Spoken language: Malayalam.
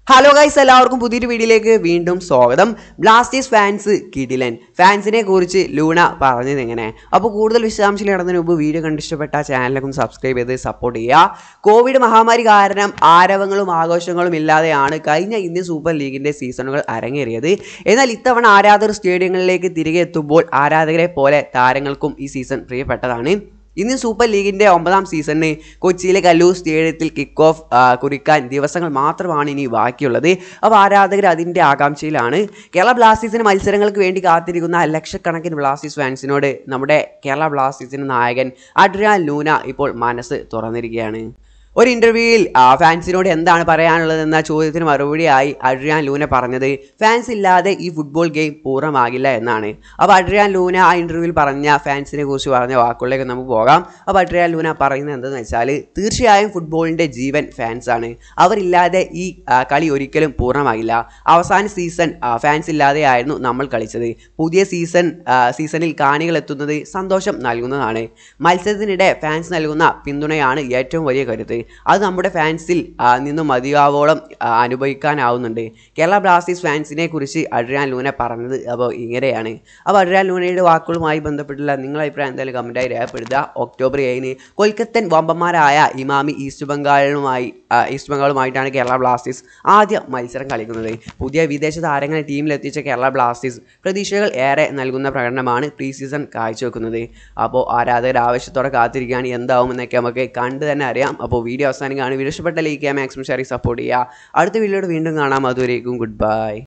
ഹലോ ഗൈസ് എല്ലാവർക്കും പുതിയൊരു വീഡിയോയിലേക്ക് വീണ്ടും സ്വാഗതം ബ്ലാസ്റ്റേഴ്സ് ഫാൻസ് കിടിലൻ ഫാൻസിനെ കുറിച്ച് ലൂണ പറഞ്ഞത് എങ്ങനെ അപ്പോൾ കൂടുതൽ വിശദാംശങ്ങൾ നടന്നതിന് മുമ്പ് വീഡിയോ കണ്ടിഷ്ടപ്പെട്ട ചാനലൊക്കെ ഒന്ന് സബ്സ്ക്രൈബ് ചെയ്ത് സപ്പോർട്ട് ചെയ്യുക കോവിഡ് മഹാമാരി കാരണം ആരവങ്ങളും ആഘോഷങ്ങളും ഇല്ലാതെയാണ് കഴിഞ്ഞ ഇന്ത്യൻ സൂപ്പർ ലീഗിൻ്റെ സീസണുകൾ അരങ്ങേറിയത് എന്നാൽ ഇത്തവണ ആരാധകർ സ്റ്റേഡിയങ്ങളിലേക്ക് തിരികെ എത്തുമ്പോൾ ആരാധകരെ പോലെ താരങ്ങൾക്കും ഈ സീസൺ പ്രിയപ്പെട്ടതാണ് ഇന്ത്യൻ സൂപ്പർ ലീഗിന്റെ ഒമ്പതാം സീസണിന് കൊച്ചിയിലെ കല്ലൂർ സ്റ്റേഡിയത്തിൽ കിക്ക് ഓഫ് കുറിക്കാൻ ദിവസങ്ങൾ മാത്രമാണ് ഇനി ബാക്കിയുള്ളത് അപ്പോൾ ആരാധകർ അതിൻ്റെ ആകാംക്ഷയിലാണ് കേരള ബ്ലാസ്റ്റേഴ്സിന് മത്സരങ്ങൾക്ക് വേണ്ടി കാത്തിരിക്കുന്ന ലക്ഷക്കണക്കിന് ബ്ലാസ്റ്റേഴ്സ് ഫാൻസിനോട് നമ്മുടെ കേരള ബ്ലാസ്റ്റേഴ്സിന് നായകൻ അഡ്രിയാൻ ലൂന ഇപ്പോൾ മനസ്സ് തുറന്നിരിക്കുകയാണ് ഒരു ഇൻ്റർവ്യൂവിൽ ഫാൻസിനോട് എന്താണ് പറയാനുള്ളതെന്ന ചോദ്യത്തിന് മറുപടിയായി അഡ്രിയാൻ ലൂന പറഞ്ഞത് ഫാൻസ് ഇല്ലാതെ ഈ ഫുട്ബോൾ ഗെയിം പൂർണ്ണമാകില്ല എന്നാണ് അപ്പോൾ അഡ്രിയാൻ ലൂന ആ ഇൻ്റർവ്യൂവിൽ പറഞ്ഞ ഫാൻസിനെ കുറിച്ച് പറഞ്ഞ വാക്കുകളിലേക്ക് നമുക്ക് പോകാം അപ്പോൾ അഡ്രിയാൻ ലൂന പറയുന്നത് എന്തെന്ന് വെച്ചാൽ തീർച്ചയായും ഫുട്ബോളിൻ്റെ ജീവൻ ഫാൻസാണ് അവരില്ലാതെ ഈ ആ, കളി ഒരിക്കലും പൂർണ്ണമാകില്ല അവസാന സീസൺ ഫാൻസ് ഇല്ലാതെയായിരുന്നു നമ്മൾ കളിച്ചത് പുതിയ സീസൺ ആ, സീസണിൽ കാണികൾ എത്തുന്നത് സന്തോഷം നൽകുന്നതാണ് മത്സരത്തിനിടെ ഫാൻസ് നൽകുന്ന പിന്തുണയാണ് ഏറ്റവും വലിയ കരുത്ത് അത് നമ്മുടെ ഫാൻസിൽ ആ, നിന്നും മതിയാവോളം ആ, അനുഭവിക്കാനാവുന്നുണ്ട് കേരള ബ്ലാസ്റ്റേഴ്സ് ഫാൻസിനെ കുറിച്ച് അഡ്രിയാൻ ലൂന പറഞ്ഞത് അപ്പോൾ ഇങ്ങനെയാണ് അപ്പോൾ അഡ്രിയാൻ ലൂനയുടെ വാക്കുകളുമായി ബന്ധപ്പെട്ടുള്ള നിങ്ങളുടെ അഭിപ്രായം എന്തായാലും കമൻറ്റായി രേഖപ്പെടുത്തുക ഒക്ടോബർ ഏഴിന് കൊൽക്കത്തൻ വമ്പന്മാരായ ഇമാമി ഈസ്റ്റ് ബംഗാളുമായി ആ, ഈസ്റ്റ് ബംഗാളുമായിട്ടാണ് കേരള ബ്ലാസ്റ്റേഴ്സ് ആദ്യ മത്സരം കളിക്കുന്നത് പുതിയ വിദേശ താരങ്ങളെ ടീമിലെത്തിച്ച കേരള ബ്ലാസ്റ്റേഴ്സ് പ്രതീക്ഷകൾ ഏറെ നൽകുന്ന പ്രകടനമാണ് പ്രീ സീസൺ കാഴ്ചവെക്കുന്നത് അപ്പോൾ ആരാധകർ ആവശ്യത്തോടെ കാത്തിരിക്കുകയാണ് എന്താവും എന്നൊക്കെ നമുക്ക് കണ്ട് തന്നെ അറിയാം അപ്പോൾ വീഡിയോ അവസാനം കാണും വീഡിയോ ഇഷ്ടപ്പെട്ട ലൈക്ക് ചെയ്യാൻ മാക്സിമം ഷെയർ സപ്പോർട്ട് ചെയ്യുക അടുത്ത വീഡിയോയുടെ വീണ്ടും കാണാം അതുവരേക്കും ഗുഡ് ബൈ